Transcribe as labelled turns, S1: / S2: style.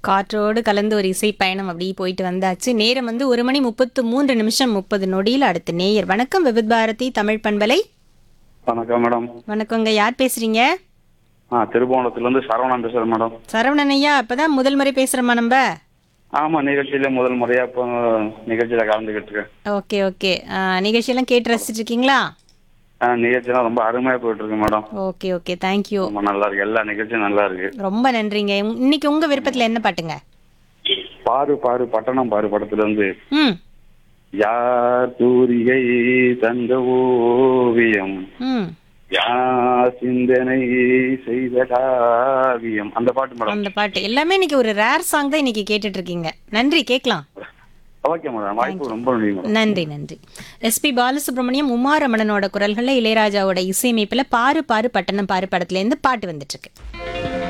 S1: காற்றோடு கலந்து ஒரு இசை பயணம் அப்படி போயிட்டு வந்தாச்சு நேரம் வந்து ஒரு மணி முப்பத்து மூன்று நிமிஷம் முப்பது நொடியில் அடுத்து நேயர் வணக்கம் விவித் பாரதி தமிழ் பண்பலை
S2: வணக்கம் மேடம்
S1: வணக்கங்க யார் பேசுறீங்க
S2: ஆ திருபுவனத்துல இருந்து சரவணன் பேசுறேன் மேடம்
S1: சரவணன் ஐயா இப்பதான் முதல் முறை பேசுறோமா நம்ம
S2: ஆமா நிகழ்ச்சியில முதல் முறையா இப்போ நிகழ்ச்சியில கலந்துக்கிட்டு இருக்கேன்
S1: ஓகே ஓகே நிகழ்ச்சியெல்லாம் கேட்டு ரசிச்சிட்டு இருக்கீங்களா
S2: ஆ, நிகழ்ச்சியெல்லாம் ரொம்ப அருமையா போயிட்டு இருக்கு மேடம்
S1: ஓகே ஓகே தேங்க்யூ
S2: ரொம்ப நல்லா இருக்கு எல்லா நிகழ்ச்சியும் நல்லா இருக்கு
S1: ரொம்ப நன்றிங்க உங்க- இன்னைக்கு உங்க விருப்பத்துல என்ன பாட்டுங்க
S2: பாரு பாரு பட்டணம் பாரு படத்துல இருந்து
S1: ம்
S2: யார் தூரிகை தந்த ஓவியம்
S1: ம்
S2: யார் சிந்தனை செய்த காவியம் அந்த பாட்டு மேடம்
S1: அந்த பாட்டு எல்லாமே இன்னைக்கு ஒரு ரேர் சாங் தான் இன்னைக்கு கேட்டுட்டு இருக்கீங்க நன்றி கேட்கலாம்
S2: ஓகே மேடம் வாய்ப்பு ரொம்ப நன்றி மேடம்
S1: நன்றி நன்றி எஸ்பி பாலசுப்ரமணியம் உமாரமணனோட குரல்கள்ல இளையராஜாவோட இசையமைப்புல பாரு பாரு பட்டணம் பாரு படத்துல இருந்து பாட்டு வந்துட்டு இருக்கு